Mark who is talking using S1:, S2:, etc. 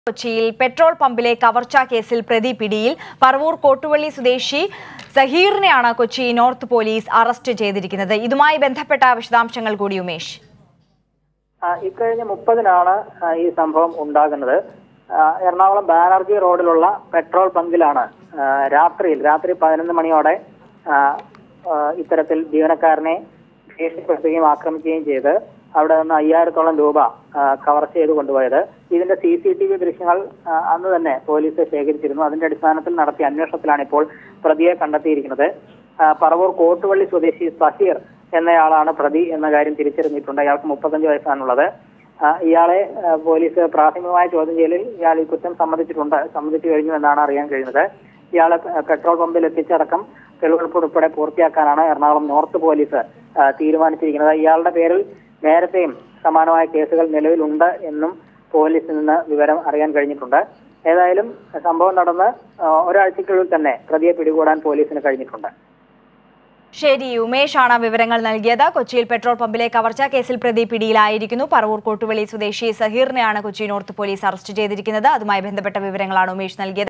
S1: കൊച്ചിയിൽ പെട്രോൾ പമ്പിലെ കവർച്ചാ കേസിൽ പ്രതി പിടിയിൽ പറവൂർ കോട്ടുവള്ളി സ്വദേശി സഹീറിനെയാണ് കൊച്ചി നോർത്ത് പോലീസ് അറസ്റ്റ് ചെയ്തിരിക്കുന്നത് ഇതുമായി ബന്ധപ്പെട്ട വിശദാംശങ്ങൾ കൂടി ഉമേഷ്
S2: ആ, ഇക്കഴിഞ്ഞ മുപ്പതിനാണ് ആ, ഈ സംഭവം ഉണ്ടാകുന്നത് ആ, എറണാകുളം ബാനർജി റോഡിലുള്ള പെട്രോൾ ബങ്കിലാണ് ആ, രാത്രിയിൽ രാത്രി പതിനൊന്ന് മണിയോടെ ആ, ആ, ഇത്തരത്തിൽ ജീവനക്കാരനെ ഭീഷണിപ്പെടുത്തുകയും ആക്രമിക്കുകയും ചെയ്ത് അവിടെ നിന്ന് അയ്യായിരത്തോളം രൂപ ആ, കവർച്ച ചെയ്ത് കൊണ്ടുപോയത് ഇതിന്റെ സി സി ടി വി ദൃശ്യങ്ങൾ ആ, അന്ന് തന്നെ പോലീസ് ശേഖരിച്ചിരുന്നു അതിന്റെ അടിസ്ഥാനത്തിൽ നടത്തിയ അന്വേഷണത്തിലാണ് ഇപ്പോൾ പ്രതിയെ കണ്ടെത്തിയിരിക്കുന്നത് ആ, പറവൂർ കോട്ടുവള്ളി സ്വദേശി സഹീർ എന്നയാളാണ് പ്രതി എന്ന കാര്യം തിരിച്ചറിഞ്ഞിട്ടുണ്ട് ഇയാൾക്ക് മുപ്പത്തഞ്ച് വയസ്സാണുള്ളത് ആ, ഇയാളെ ആ, പോലീസ് പ്രാഥമികമായ ചോദ്യം ചെയ്യലിൽ ഇയാൾ ഈ കുറ്റം സമ്മതിച്ചിട്ടുണ്ട് സമ്മതിച്ചു കഴിഞ്ഞു എന്നാണ് അറിയാൻ കഴിയുന്നത് ഇയാളെ പെ- പെട്രോൾ പമ്പിൽ എത്തിച്ചടക്കം തെളിവെടുപ്പ് ഉൾപ്പെടെ പൂർത്തിയാക്കാനാണ് എറണാകുളം നോർത്ത് പോലീസ് ആ, തീരുമാനിച്ചിരിക്കുന്നത് ഇയാളുടെ പേരിൽ നേരത്തെയും സമാനമായ കേസുകൾ നിലവിലുണ്ട് എന്നും പോലീസിൽ നിന്ന് വിവരം അറിയാൻ കഴിഞ്ഞിട്ടുണ്ട് ഏതായാലും സംഭവം നടന്ന് ആ, ഒരാഴ്ചയ്ക്കുള്ളിൽ തന്നെ പ്രതിയെ പിടികൂടാൻ പോലീസിന് കഴിഞ്ഞിട്ടുണ്ട്
S1: ശരി ഉമേഷാണ് വിവരങ്ങൾ നൽകിയത് കൊച്ചിയിൽ പെട്രോൾ പമ്പിലെ കവർച്ചാ കേസിൽ പ്രതി പിടിയിലായിരിക്കുന്നു പറവൂർ കോട്ടുവള്ളി സ്വദേശി സഹീറിനെയാണ് കൊച്ചി നോർത്ത് പോലീസ് അറസ്റ്റ് ചെയ്തിരിക്കുന്നത് അതുമായി ബന്ധപ്പെട്ട വിവരങ്ങളാണ് ഉമേഷ് നൽകിയത്